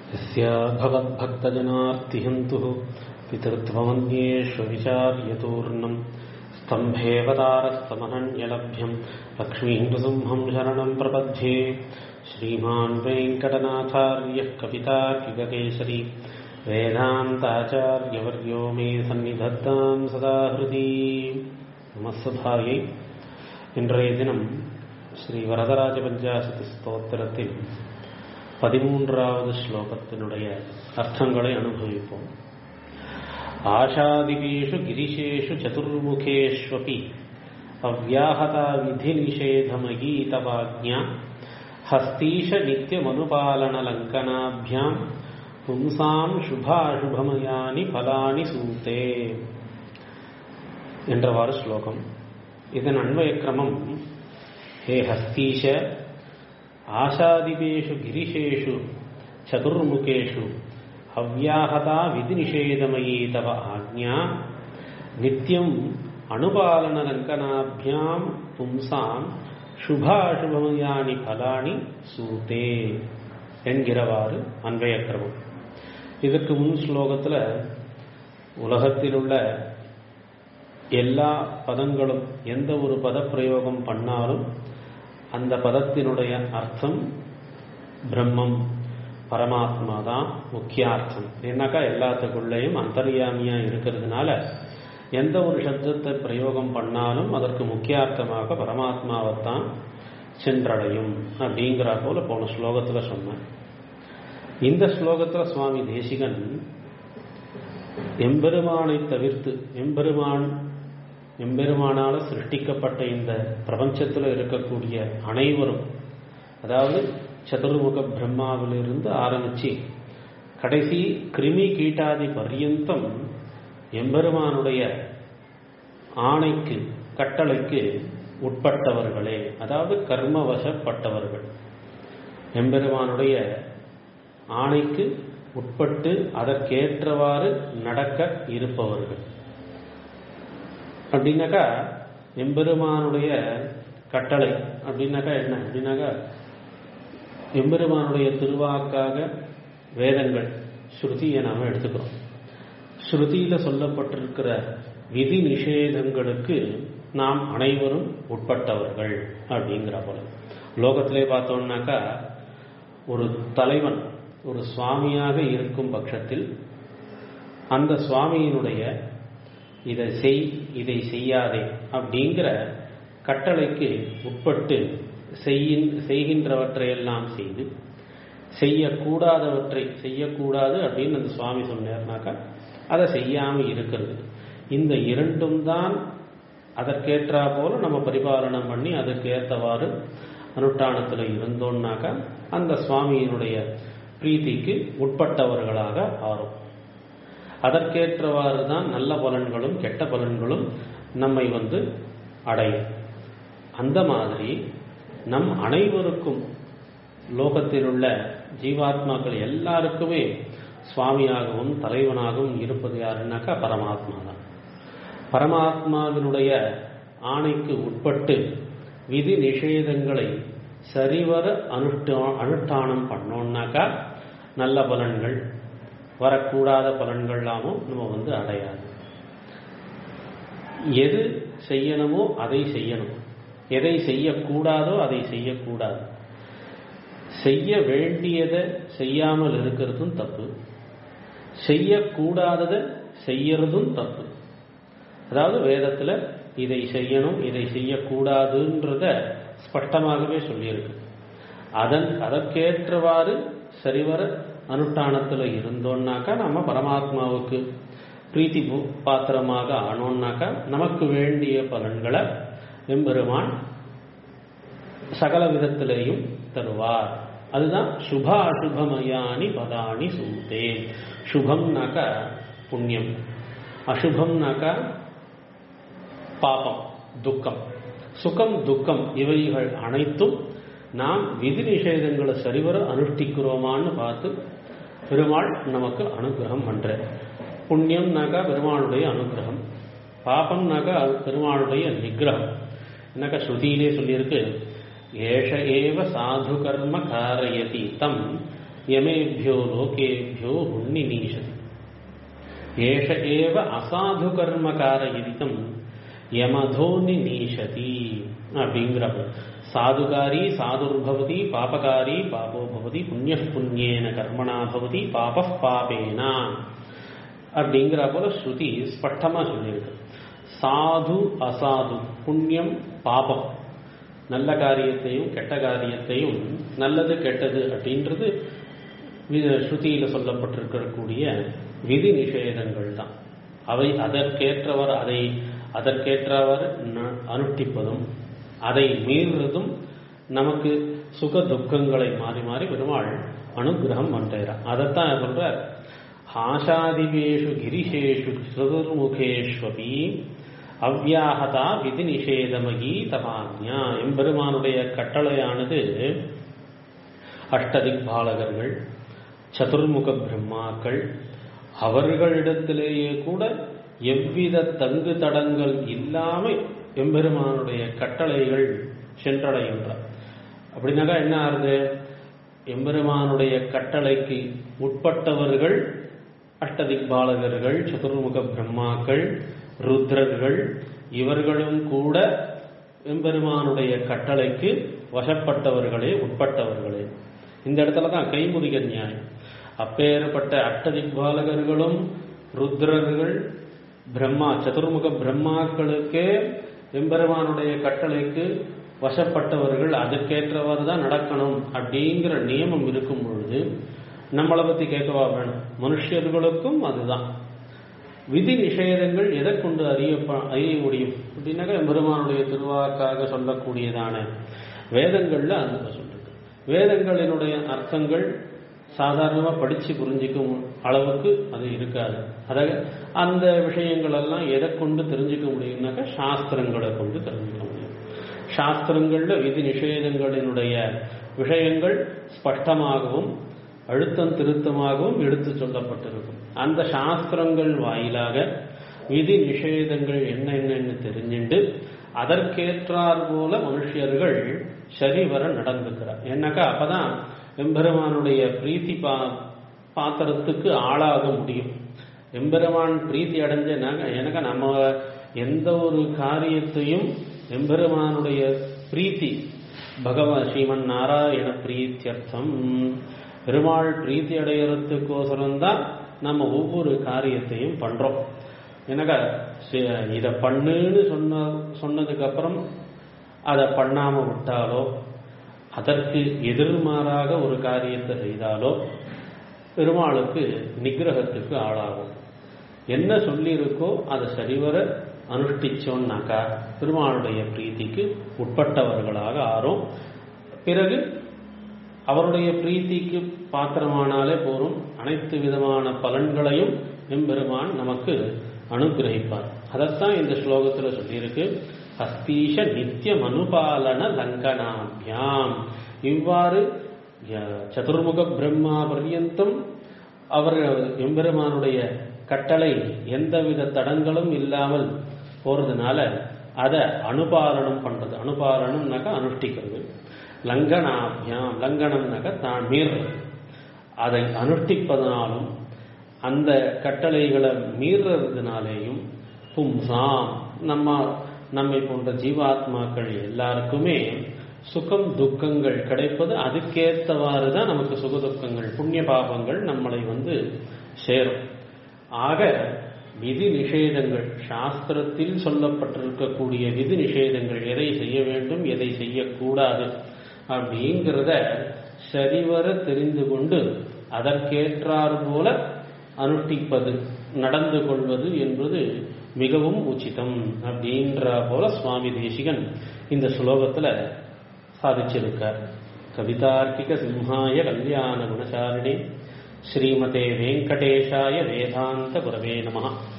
यस्या भवद्भक्तजनार्तिहन्तुः पितृत्वमन्येष्वविचार्यतूर्णम् स्तम्भेवतारस्तमनन्यलभ्यम् लक्ष्मीन्दुसिंहम् शरणम् प्रपद्ये श्रीमान् वेङ्कटनाथार्यः कवितार्किककेसरी वेदान्ताचार्यवर्यो मे सन्निधत्ताम् सदा हृदि நமஸ்தபாயை இன்றைய தினம் ஸ்ரீ வரதராஜ பஞ்சாசதி ஸ்தோத்திரத்தில் பதிமூன்றாவது ஸ்லோகத்தினுடைய அர்த்தங்களை அனுபவிப்போம் ஆஷாதிபேஷு கிரிஷேஷு சதுர்முகேஷ்வபி அவ்யாஹதா விதி நிஷேதமகீதவாஜ்ஞா ஹஸ்தீஷ நித்தியமனுபாலனலங்கனாபியாம் பும்சாம் சுபாசுபமயானி பலானி சூத்தே என்றவாறு ஸ்லோகம் இதன் அன்வய கிரமம் ஹே ஹஸ்தீஷ ஆஷாதிபேஷு கிரிஷேஷு சதுர்முகேஷு அவ்யாஹதா விதி நிஷேதமயீ தவ ஆக்ஞா நித்தியம் அனுபாலனலங்கனாபியாம் பும்சாம் சுபாசுபமயானி பலானி சூத்தே என்கிறவாறு அன்வய கிரமம் இதற்கு முன் ஸ்லோகத்தில் உலகத்தில் உள்ள எல்லா பதங்களும் எந்த ஒரு பதப்பிரயோகம் பண்ணாலும் அந்த பதத்தினுடைய அர்த்தம் பிரம்மம் பரமாத்மா தான் முக்கியார்த்தம் ஏன்னாக்கா எல்லாத்துக்குள்ளேயும் அந்தர்யாமியா இருக்கிறதுனால எந்த ஒரு சப்தத்தை பிரயோகம் பண்ணாலும் அதற்கு முக்கியார்த்தமாக பரமாத்மாவைத்தான் சென்றடையும் அப்படிங்கிற போல போன ஸ்லோகத்துல சொன்னேன் இந்த ஸ்லோகத்துல சுவாமி தேசிகன் எம்பெருமானை தவிர்த்து எம்பெருமான் எம்பெருமானால சிருஷ்டிக்கப்பட்ட இந்த பிரபஞ்சத்தில் இருக்கக்கூடிய அனைவரும் அதாவது சதுர்முக பிரம்மாவிலிருந்து ஆரம்பிச்சு கடைசி கிருமி கீட்டாதி பர்யந்தம் எம்பெருமானுடைய ஆணைக்கு கட்டளைக்கு உட்பட்டவர்களே அதாவது கர்மவசப்பட்டவர்கள் எம்பெருமானுடைய ஆணைக்கு உட்பட்டு அதற்கேற்றவாறு நடக்க இருப்பவர்கள் அப்படின்னாக்கா எம்பெருமானுடைய கட்டளை அப்படின்னாக்கா என்ன அப்படின்னாக்கா எம்பெருமானுடைய திருவாக்காக வேதங்கள் ஸ்ருதியை நாம எடுத்துக்கிறோம் ஸ்ருதியில சொல்லப்பட்டிருக்கிற விதி நிஷேதங்களுக்கு நாம் அனைவரும் உட்பட்டவர்கள் அப்படிங்கிற போல லோகத்திலே பார்த்தோம்னாக்கா ஒரு தலைவன் ஒரு சுவாமியாக இருக்கும் பட்சத்தில் அந்த சுவாமியினுடைய இதை செய் இதை செய்யாதே அப்படிங்கிற கட்டளைக்கு உட்பட்டு செய்யின் செய்கின்றவற்றையெல்லாம் செய்து செய்யக்கூடாதவற்றை செய்யக்கூடாது அப்படின்னு அந்த சுவாமி சொன்னார்னாக்கா அதை செய்யாமல் இருக்கிறது இந்த இரண்டும் தான் அதற்கேற்றா போல நம்ம பரிபாலனம் பண்ணி அதற்கு ஏற்றவாறு அனுஷ்டானத்தில் இருந்தோம்னாக்கா அந்த சுவாமியினுடைய பிரீத்திக்கு உட்பட்டவர்களாக ஆறும் அதற்கேற்றவாறு தான் நல்ல பலன்களும் கெட்ட பலன்களும் நம்மை வந்து அடையும் அந்த மாதிரி நம் அனைவருக்கும் லோகத்தில் உள்ள ஜீவாத்மாக்கள் எல்லாருக்குமே சுவாமியாகவும் தலைவனாகவும் இருப்பது யாருன்னாக்கா பரமாத்மா தான் பரமாத்மாவினுடைய ஆணைக்கு உட்பட்டு விதி நிஷேதங்களை சரிவர அனுஷ்டா அனுஷ்டானம் பண்ணோம்னாக்கா நல்ல பலன்கள் வரக்கூடாத பலன்கள்லாமும் நம்ம வந்து அடையாது எது செய்யணுமோ அதை செய்யணும் எதை செய்யக்கூடாதோ அதை செய்யக்கூடாது செய்ய வேண்டியதை செய்யாமல் இருக்கிறதும் தப்பு செய்யக்கூடாததை செய்யறதும் தப்பு அதாவது வேதத்தில் இதை செய்யணும் இதை செய்யக்கூடாதுன்றத ஸ்பஷ்டமாகவே சொல்லியிருக்கு அதன் அதற்கேற்றவாறு சரிவர அனுஷ்டானத்தில் இருந்தோம்னாக்கா நம்ம பரமாத்மாவுக்கு பிரீத்தி பாத்திரமாக ஆனோம்னாக்கா நமக்கு வேண்டிய பலன்களை எம்பெருமான் சகல விதத்திலேயும் தருவார் அதுதான் சுப அசுபமயானி பதானி சூத்தே சுபம்னாக்கா புண்ணியம் அசுபம்னாக்கா பாபம் துக்கம் சுகம் துக்கம் இவைகள் அனைத்தும் நாம் விதி நிஷேதங்களை சரிவர அனுஷ்டிக்கிறோமான்னு பார்த்து பெருமாள் நமக்கு அனுகிரகம் பண்ற புண்ணியம்னாக்கா பெருமாளுடைய அனுகிரகம் பாபம்னாக்கா பெருமாளுடைய நிகிரகம் என்னக்கா ஸ்ருதியிலே சொல்லியிருக்கு ஏஷ ஏவ சாது கர்ம காரயதி தம் யமேபியோ லோகேபியோ புண்ணினீஷதி ஏஷ ஏவ அசாது கர்மகார இதித்தம் யமதோனி நீஷதி அப்படிங்கிறப்ப சாதுகாரி சாதுர்பவதி பாபகாரி பாபோ பவதி புண்ணிய புண்ணியேன கர்மணா பவதி பாப பாபேனா அப்படிங்கிற போல ஸ்ருதி ஸ்பஷ்டமா சொல்லியிருக்கு சாது அசாது புண்ணியம் பாபம் நல்ல காரியத்தையும் கெட்ட காரியத்தையும் நல்லது கெட்டது அப்படின்றது ஸ்ருதியில சொல்லப்பட்டிருக்கக்கூடிய விதி நிஷேதங்கள் தான் அவை அதற்கேற்றவர் அதை அதற்கேற்றவர் அனுஷ்டிப்பதும் அதை மீறுறதும் நமக்கு சுக துக்கங்களை மாறி மாறி பெருமாள் அனுகிரகம் பண்றார் அதைத்தான் சொல்ற ஆஷாதிவேஷு கிரிஷேஷு சதுர்முகேஸ்வபி அவ்யாகதா விதி நிஷேதமகி தபான்யா எம்பெருமானுடைய கட்டளையானது அஷ்டதிக்பாலகர்கள் சதுர்முக பிரம்மாக்கள் அவர்களிடத்திலேயே கூட எவ்வித தங்கு தடங்கள் இல்லாமல் எம்பெருமானுடைய கட்டளைகள் சென்றடைகின்றார் அப்படின்னாக்கா என்ன ஆறுது எம்பெருமானுடைய கட்டளைக்கு உட்பட்டவர்கள் அஷ்டதிக்பாலகர்கள் சதுர்முக பிரம்மாக்கள் ருத்ரர்கள் இவர்களும் கூட எம்பெருமானுடைய கட்டளைக்கு வசப்பட்டவர்களே உட்பட்டவர்களே இந்த இடத்துல தான் கைமுறிக நியாயம் அப்பேற்பட்ட அஷ்டதிக்பாலகர்களும் ருத்ரர்கள் பிரம்மா சதுர்முக பிரம்மாக்களுக்கே எம்பெருமானுடைய கட்டளைக்கு வசப்பட்டவர்கள் அதற்கேற்றவாறு தான் நடக்கணும் அப்படிங்கிற நியமம் இருக்கும் பொழுது நம்மளை பத்தி கேட்கவா வேணும் மனுஷர்களுக்கும் அதுதான் விதி நிஷேதங்கள் எதை கொண்டு அறிய அறிய முடியும் அப்படின்னாக்கா பெருமானுடைய திருவாக்காக சொல்லக்கூடியதான வேதங்கள்ல அந்த சொல்றது வேதங்களினுடைய அர்த்தங்கள் சாதாரணமாக படித்து புரிஞ்சிக்கும் அளவுக்கு அது இருக்காது அதாவது அந்த விஷயங்கள் எல்லாம் எதை கொண்டு தெரிஞ்சுக்க முடியும்னாக்கா சாஸ்திரங்களை கொண்டு தெரிஞ்சுக்க முடியும் சாஸ்திரங்கள்ல விதி நிஷேதங்களினுடைய விஷயங்கள் ஸ்பஷ்டமாகவும் அழுத்தம் திருத்தமாகவும் எடுத்து சொல்லப்பட்டிருக்கும் அந்த சாஸ்திரங்கள் வாயிலாக விதி நிஷேதங்கள் என்னென்னு தெரிஞ்சுண்டு அதற்கேற்றார் போல மனுஷியர்கள் சரிவர நடந்துக்கிறார் என்னக்கா அப்பதான் எம்பெருமானுடைய பிரீத்தி பா பாத்திரத்துக்கு ஆளாக முடியும் எம்பெருமான் பிரீத்தி அடைஞ்ச எனக்கு நம்ம எந்த ஒரு காரியத்தையும் எம்பெருமானுடைய பிரீத்தி பகவான் ஸ்ரீமன் நாராயண பிரீத்தியர்த்தம் பெருமாள் பிரீத்தி அடையறதுக்கோசரம் தான் நம்ம ஒவ்வொரு காரியத்தையும் பண்றோம் எனக்கா இதை பண்ணுன்னு சொன்ன சொன்னதுக்கு அப்புறம் அதை பண்ணாம விட்டாலோ அதற்கு எதிர்மாறாக ஒரு காரியத்தை செய்தாலோ பெருமாளுக்கு நிகிரகத்துக்கு ஆளாகும் என்ன சொல்லியிருக்கோ அதை சரிவர அனுஷ்டிச்சோம்னாக்கா பெருமாளுடைய பிரீத்திக்கு உட்பட்டவர்களாக ஆறும் பிறகு அவருடைய பிரீத்திக்கு பாத்திரமானாலே போரும் அனைத்து விதமான பலன்களையும் எம்பெருமான் நமக்கு அனுகிரகிப்பார் அதைத்தான் இந்த ஸ்லோகத்தில் சொல்லியிருக்கு அஸ்தீஷ நித்தியம் அனுபாலன லங்கனாபியாம் இவ்வாறு சதுர்முக பிரம்மா பர்யந்தம் அவர் எம்பெருமானுடைய கட்டளை எந்தவித தடங்களும் இல்லாமல் போறதுனால அதை அனுபாலனம் பண்றது அனுபாலனம்னாக்கா அனுஷ்டிக்கிறது லங்கனாபியாம் லங்கனம்னாக்கா தான் மீறுறது அதை அனுஷ்டிப்பதனாலும் அந்த கட்டளைகளை மீறுறதுனாலேயும் பும்சாம் நம்ம நம்மை போன்ற ஜீவாத்மாக்கள் எல்லாருக்குமே சுகம் துக்கங்கள் கிடைப்பது அதுக்கேற்றவாறு தான் நமக்கு சுக துக்கங்கள் புண்ணிய பாபங்கள் நம்மளை வந்து சேரும் ஆக விதி நிஷேதங்கள் சாஸ்திரத்தில் சொல்லப்பட்டிருக்கக்கூடிய விதி நிஷேதங்கள் எதை செய்ய வேண்டும் எதை செய்யக்கூடாது அப்படிங்கிறத சரிவர தெரிந்து கொண்டு அதற்கேற்றாறு போல அனுஷ்டிப்பது நடந்து கொள்வது என்பது மிகவும் உச்சிதம் அப்படின்ற போல சுவாமி தேசிகன் இந்த ஸ்லோகத்துல சாதிச்சிருக்கார் கவிதார்க்கிக சிம்ஹாய கல்யாண குணசாரிணி ஸ்ரீமதே வெங்கடேஷாய வேதாந்த குரவே நமஹ